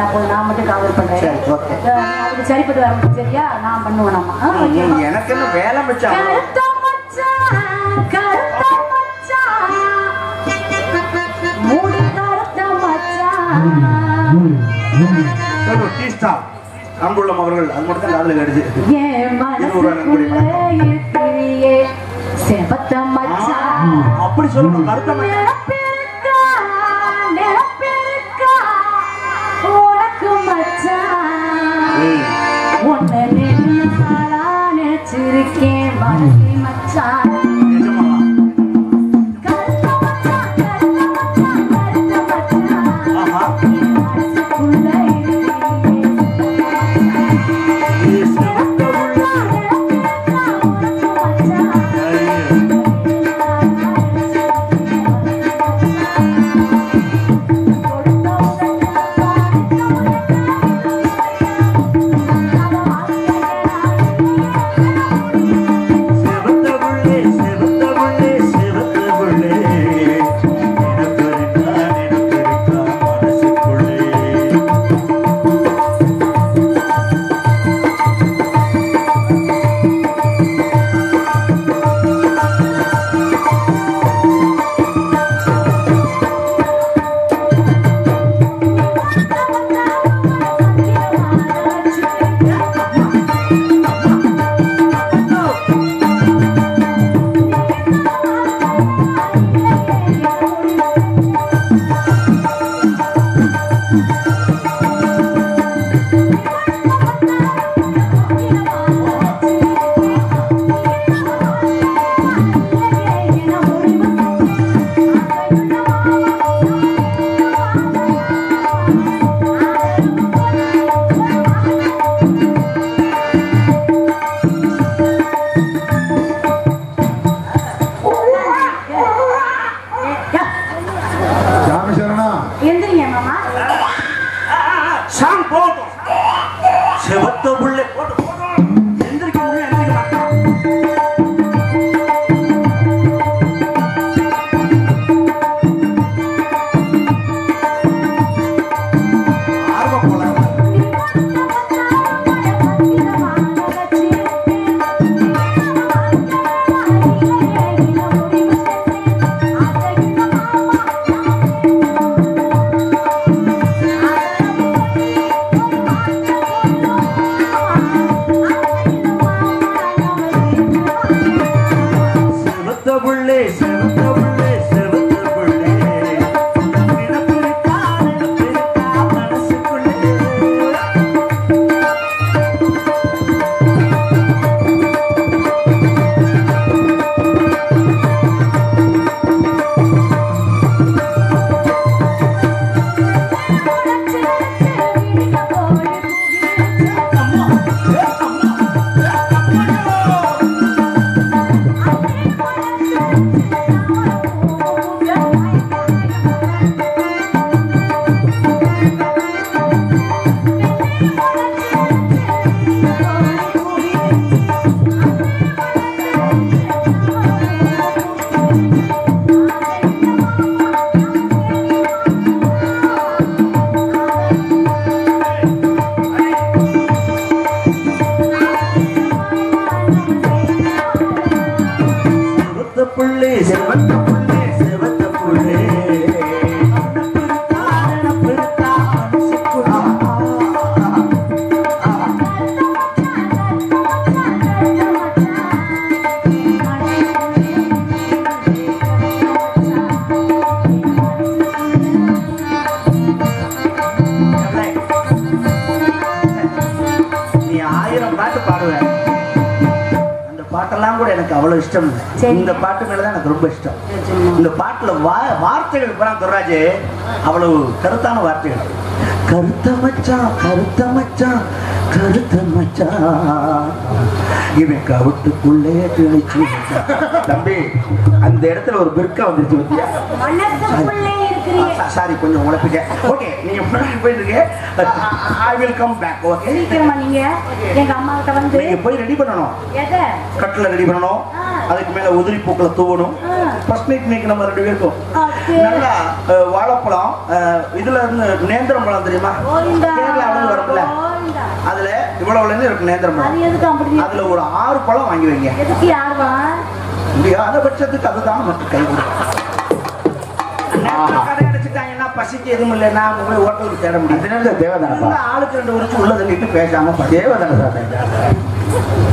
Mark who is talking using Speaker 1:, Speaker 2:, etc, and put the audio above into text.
Speaker 1: போதும் நான் மட்டும் காவல் பண்றேன்
Speaker 2: சரி, okay.
Speaker 1: அஹ் அதுக்கு சரிப்பட்டு வர முடியும் சரியா நான் பண்ணுவேன் நம்ம ஆ, okay.
Speaker 2: ம், எனக்கு என்ன வேலை மிச்சம்
Speaker 1: கருத்த மச்சான், கருத்த மச்சான். முடி கருத்த மச்சான்.
Speaker 2: சொல்லு, டீ ஸ்டால் அன்புள்ளம் அவர்கள் அது மட்டும் தான் காதுல கடிச்சு
Speaker 1: என்
Speaker 2: இது ஒரு அன்புடைய
Speaker 1: மனசுக்குள்ள இருக்கிறியே, செவத்த மச்சான்.
Speaker 2: அப்படி சொல்லணும் கருத்த மச்சான்.
Speaker 1: நிரப்பிருக்கா, நிரப்பிருக்கா, உனக்கு மச்சான்.
Speaker 2: ஏய்,
Speaker 1: உன்னை நெடுநாளா நினைச்சிருக்கேன் மனசி மச்சான்
Speaker 2: நிஜமாவா?
Speaker 1: கருத்த மச்சான், கருத்த மச்சான், கருத்த மச்சான்.
Speaker 2: ஆஹா.
Speaker 1: என் மனசுக்குள்ள இருக்கிறியே,
Speaker 2: ஏய், சிவந்த உள்ள.
Speaker 1: நிரப்பிருக்கா, உனக்கு மச்சான்.
Speaker 2: ஐயோ. சிவந்த புள்ளே, சிவந்த புள்ளே, சிவந்த புள்ளே. நினப்பு இருக்கா, நினப்பு இருக்கா மனசுக்குள்ளே.
Speaker 3: ராமசரணா
Speaker 1: எந்திரிங்க மாமா
Speaker 2: சாங் போட்டும் சிவத்த புள்ளே போட்டு போட்டும் எந்திரிக்க முடியும் எந்திரிக்க மாட்டான் ஆர்வ கோளாறு. சிவத்த புள்ளே சிவத்த புள்ளே சிவத்த புள்ளே நினப்பிருக்கா நினப்பிருக்கா மனசுக்குள்ளே சிவத்த புள்ளே சிவத்த புள்ளே சிவத்த புள்ளே நினப்பிருக்கா நினப்பிருக்கா நீ ஆயிரம் பாட்டு பாடுவ அந்த பாட்டெல்லாம் கூட எனக்கு அவ்வளவு இஷ்டம் இல்லை
Speaker 1: சரி.
Speaker 2: இந்த பாட்டு மேலதான் எனக்கு ரொம்ப இஷ்டம் இந்த பாட்டுல வா வார்த்தைகள் பூரா துர்ராஜ் அவ்வளவு கருத்தான வார்த்தைகள் கருத்த மச்சான் கருத்த மச்சான் கருத்த மச்சான் இவன் கவுட்டுக்குள்ளே திணிச்சு வச்சான். தம்பி அந்த இடத்துல ஒரு பிற்கா வந்துருச்சு பத்தியா
Speaker 1: மனசுக்குள்ளே இருக்கிறீங்க
Speaker 2: சாரி கொஞ்சம் உழப்பிட்டேன் ஓகே நீங்க முன்னாடி போயிட்டு இருக்கீங்க I will come back okay
Speaker 1: சீக்கிரமா நீங்க எங்க அம்மா கிட்ட வந்து
Speaker 2: நீங்க போய் ரெடி பண்ணணும்
Speaker 1: எதை
Speaker 2: கட்டில் ரெடி பண்ணணும்
Speaker 1: ஆ.
Speaker 2: அதுக்கு மேல உதிரி பூக்களை தூவணும்
Speaker 1: ஆ.
Speaker 2: ஃபர்ஸ்ட் நைட் இன்னைக்கு நம்ம ரெண்டு பேருக்கும்
Speaker 1: ஆ,
Speaker 2: நல்லா அஹ், வாழைப்பழம் அஹ், இதுல இருந்து நேந்திரம் பழம் தெரியுமா
Speaker 1: கோவிந்தா
Speaker 2: கேரளாவுல இருந்து வரும்ல
Speaker 1: கோவிந்தா
Speaker 2: அதுல இவ்வளவுல இருந்து இருக்கு நேந்திரம்
Speaker 1: அது
Speaker 2: பழம்
Speaker 1: எதுக்கு அப்படி
Speaker 2: அதுல ஒரு ஆறு பழம் வாங்கி வைங்க
Speaker 1: எதுக்கு யாருவா
Speaker 2: முடியாத பட்சத்துக்கு அதுதான் நமக்கு கை கொடுக்கும் நேரத்துல கடை அடைச்சிட்டாங்கன்னா பசிக்கு எதுவும் இல்லைன்னா அவங்க போய் ஹோட்டலுக்கு தேட முடியும்
Speaker 3: அதனால தேவதானப்பா
Speaker 2: இருந்தா ஆளுக்கு ரெண்டு உரிச்சு உள்ள தள்ளிட்டு பேசாம படி
Speaker 3: தேவதான சார்